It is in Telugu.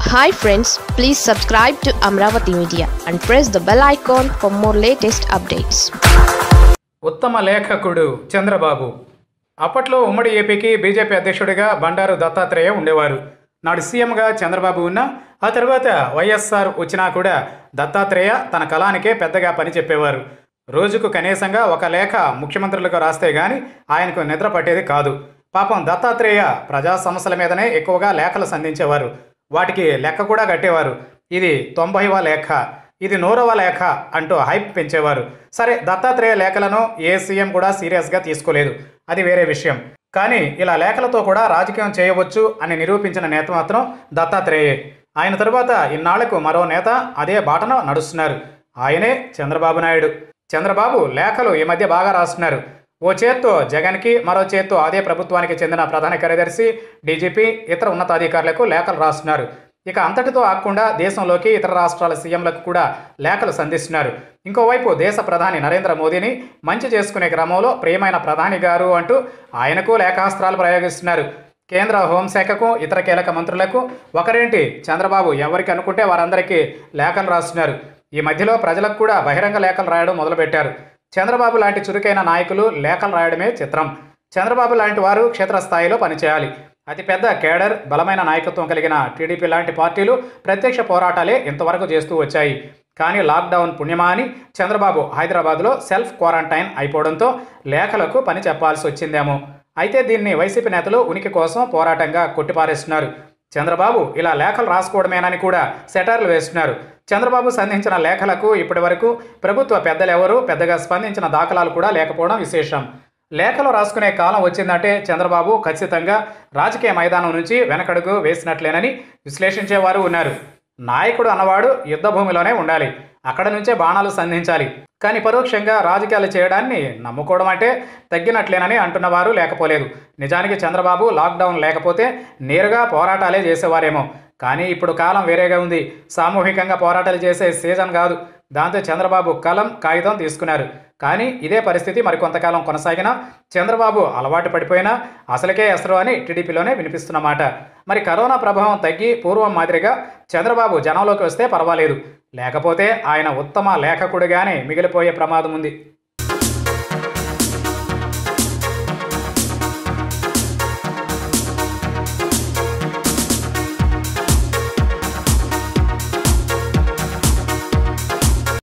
hi friends please subscribe to Amaravati media and press the bell icon for more latest updates ఉత్తమ లేఖకుడు చంద్రబాబు అప్పట్లో ఉమ్మడి ఏపీకి బీజేపీ అధ్యక్షుడిగా బండారు దత్తాత్రేయ ఉండేవారు నాడు సీఎంగా చంద్రబాబు ఉన్నా ఆ తర్వాత వైఎస్ఆర్ వచ్చినా కూడా దత్తాత్రేయ తన కళానికే పెద్దగా పని చెప్పేవారు రోజుకు కనీసంగా ఒక లేఖ ముఖ్యమంత్రులకు రాస్తే గాని ఆయనకు నిద్ర పట్టేది కాదు పాపం దత్తాత్రేయ ప్రజా సమస్యల మీదనే ఎక్కువగా లేఖలు సంధించేవారు వాటికి లెక్క కూడా కట్టేవారు ఇది తొంభైవ లేఖ ఇది నూరవ లేఖ అంటూ హైప్ పెంచేవారు సరే దత్తాత్రేయ లేఖలను ఏ సీఎం కూడా సీరియస్గా తీసుకోలేదు అది వేరే విషయం కానీ ఇలా లేఖలతో కూడా రాజకీయం చేయవచ్చు అని నిరూపించిన నేత మాత్రం దత్తాత్రేయే ఆయన తరువాత ఇన్నాళ్లకు మరో నేత అదే బాటన నడుస్తున్నారు ఆయనే చంద్రబాబు నాయుడు చంద్రబాబు లేఖలు ఈ మధ్య బాగా రాస్తున్నారు ఓ చేత్తో జగన్కి మరో చేత్తో అదే ప్రభుత్వానికి చెందిన ప్రధాన కార్యదర్శి డీజీపీ ఇతర ఉన్నతాధికారులకు లేఖలు రాస్తున్నారు ఇక అంతటితో ఆగకుండా దేశంలోకి ఇతర రాష్ట్రాల సీఎంలకు కూడా లేఖలు సంధిస్తున్నారు ఇంకోవైపు దేశ ప్రధాని నరేంద్ర మోదీని మంచి చేసుకునే క్రమంలో ప్రియమైన ప్రధాని గారు అంటూ ఆయనకు లేఖాస్త్రాలు ప్రయోగిస్తున్నారు కేంద్ర హోంశాఖకు ఇతర కీలక మంత్రులకు ఒకరేంటి చంద్రబాబు ఎవరికి అనుకుంటే వారందరికీ లేఖలు రాస్తున్నారు ఈ మధ్యలో ప్రజలకు కూడా బహిరంగ లేఖలు రాయడం మొదలుపెట్టారు చంద్రబాబు లాంటి చురుకైన నాయకులు లేఖలు రాయడమే చిత్రం చంద్రబాబు లాంటి వారు క్షేత్రస్థాయిలో పనిచేయాలి అతిపెద్ద కేడర్ బలమైన నాయకత్వం కలిగిన టీడీపీ లాంటి పార్టీలు ప్రత్యక్ష పోరాటాలే ఇంతవరకు చేస్తూ వచ్చాయి కానీ లాక్డౌన్ పుణ్యమా అని చంద్రబాబు హైదరాబాద్లో సెల్ఫ్ క్వారంటైన్ అయిపోవడంతో లేఖలకు పని చెప్పాల్సి వచ్చిందేమో అయితే దీన్ని వైసీపీ నేతలు ఉనికి కోసం పోరాటంగా కొట్టిపారేస్తున్నారు చంద్రబాబు ఇలా లేఖలు రాసుకోవడమేనని కూడా సెటర్లు వేస్తున్నారు చంద్రబాబు సంధించిన లేఖలకు ఇప్పటి వరకు ప్రభుత్వ పెద్దలెవరూ పెద్దగా స్పందించిన దాఖలాలు కూడా లేకపోవడం విశేషం లేఖలు రాసుకునే కాలం వచ్చిందంటే చంద్రబాబు ఖచ్చితంగా రాజకీయ మైదానం నుంచి వెనకడుగు వేసినట్లేనని విశ్లేషించేవారు ఉన్నారు నాయకుడు అన్నవాడు యుద్ధ భూమిలోనే ఉండాలి అక్కడ నుంచే బాణాలు సంధించాలి కానీ పరోక్షంగా రాజకీయాలు చేయడాన్ని నమ్ముకోవడం అంటే తగ్గినట్లేనని అంటున్నవారు లేకపోలేదు నిజానికి చంద్రబాబు లాక్డౌన్ లేకపోతే నేరుగా పోరాటాలే చేసేవారేమో కానీ ఇప్పుడు కాలం వేరేగా ఉంది సామూహికంగా పోరాటాలు చేసే సీజన్ కాదు దాంతో చంద్రబాబు కలం కాగితం తీసుకున్నారు కానీ ఇదే పరిస్థితి మరికొంతకాలం కొనసాగినా చంద్రబాబు అలవాటు పడిపోయినా అసలుకే ఎసరు అని టీడీపీలోనే వినిపిస్తున్నమాట మరి కరోనా ప్రభావం తగ్గి పూర్వం మాదిరిగా చంద్రబాబు జనంలోకి వస్తే పర్వాలేదు లేకపోతే ఆయన ఉత్తమ లేఖకుడిగానే మిగిలిపోయే ప్రమాదం ఉంది